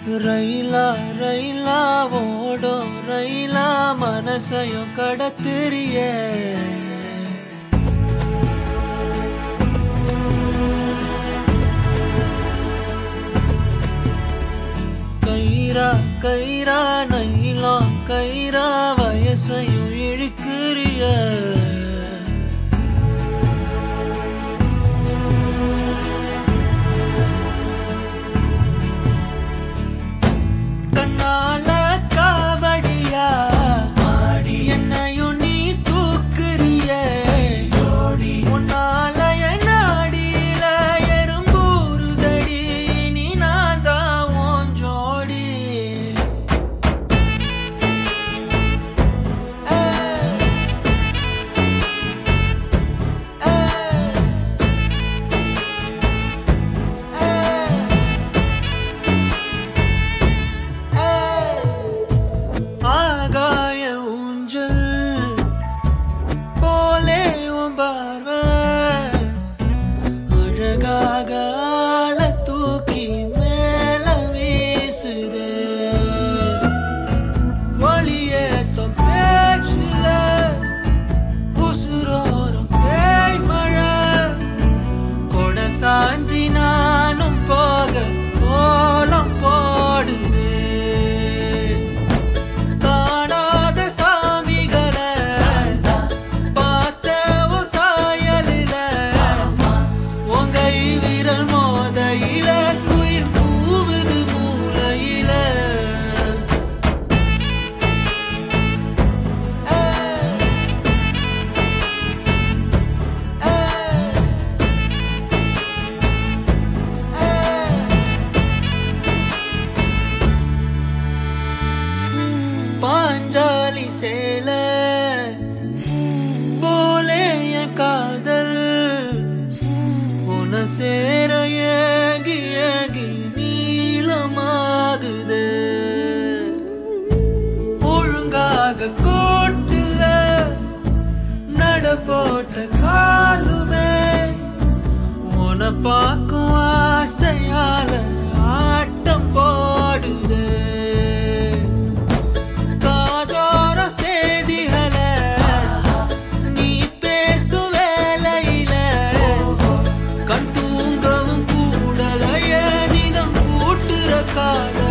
ரயிலா ரயிலா ஓடும் ரயிலா மனசையும் கடத்துறிய கயிறா கயிறா நைலா கயிறா வயசையும் இழுக்கிறிய கண்ணால காவடியா ஆடி என்னையும் நீ தூக்குறிய உன்னால என் அடியில எறும்பூறுதடி நீ நான் தான் உன் ஜோடி ஆகாய ஊஞ்சல் போலே உன் பார்வை அழகாக ஆள தூக்கி மேல வீசுதே ஒளியேத்தம் பேச்சுல உசுரோரம் பேய் மழை கொட சாஞ்சி நானும் போக கோலம் போடுவே காணாத சாமிகளை பார்த்த உன் சாயலில உங்கை விரல் மோதையில குயில் கூவுது மூளையில பாஞ்சாலி சேல போலே என் காதல் உன சேர ஏகி ஏகி நீளமாகுது ஒழுங்காக கோட்டுல நட போட்ட காலுமே உன பார்க்கும் ஆசையால ஆட்டம் போடுது காதோர செய்திகளை நீ பேசும் வேலையில கண் தூங்கவும் கூடலைய நிதம் கூட்டுற காதல்